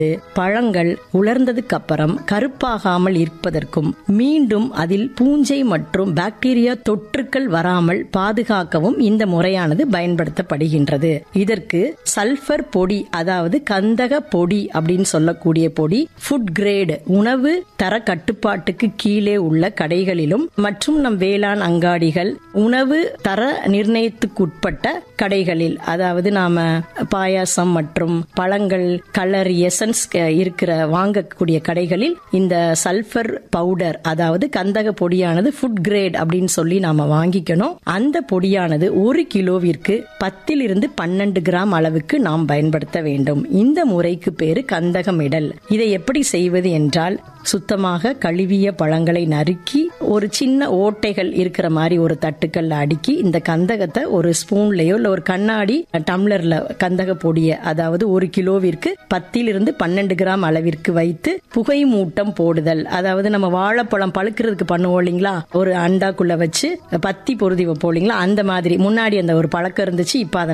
பழங்கள் உலர்ந்ததுக்கு அப்புறம் கருப்பாகாமல் இருப்பதற்கும் மீண்டும் அதில் பூஞ்சை மற்றும் பாக்டீரியா தொற்றுக்கள் வராமல் பாதுகாக்கவும் இந்த முறையானது பயன்படுத்தப்படுகின்றது இதற்கு சல்பர் பொடி அதாவது கந்தக பொடி அப்படின்னு சொல்லக்கூடிய பொடி ஃபுட் கிரேடு உணவு தர கட்டுப்பாட்டுக்கு கீழே உள்ள கடைகளிலும் மற்றும் நம் வேளாண் அங்காடிகள் உணவு தர நிர்ணயத்துக்குட்பட்ட கடைகளில் அதாவது நாம பாயாசம் மற்றும் பழங்கள் கலர் எசன்ஸ் இருக்கிற வாங்கக்கூடிய கடைகளில் இந்த சல்பர் பவுடர் அதாவது கந்தக பொடியானது ஃபுட் கிரேட் அப்படின்னு சொல்லி நாம வாங்கிக்கணும் அந்த பொடியானது ஒரு கிலோவிற்கு பத்திலிருந்து பன்னெண்டு கிராம் அளவுக்கு நாம் பயன்படுத்த வேண்டும் இந்த முறைக்கு பேரு கந்தகமிடல் இதை எப்படி செய்வது என்றால் சுத்தமாக கழுவிய பழங்களை நறுக்கி ஒரு சின்ன ஓட்டைகள் இருக்கிற மாதிரி ஒரு தட்டுக்கல்ல அடுக்கி இந்த கந்தகத்தை ஒரு ஸ்பூன்லயோ இல்ல ஒரு கண்ணாடி டம்ளர்ல கந்தக பொடிய அதாவது ஒரு கிலோவிற்கு பத்திலிருந்து பன்னெண்டு கிராம் அளவிற்கு வைத்து புகை மூட்டம் போடுதல் அதாவது நம்ம வாழைப்பழம் பழுக்கிறதுக்கு பண்ணுவோம் இல்லைங்களா ஒரு அண்டாக்குள்ள வச்சு பத்தி பொருதி வைப்போம் இல்லைங்களா அந்த மாதிரி முன்னாடி அந்த ஒரு பழக்கம் இருந்துச்சு இப்ப அதை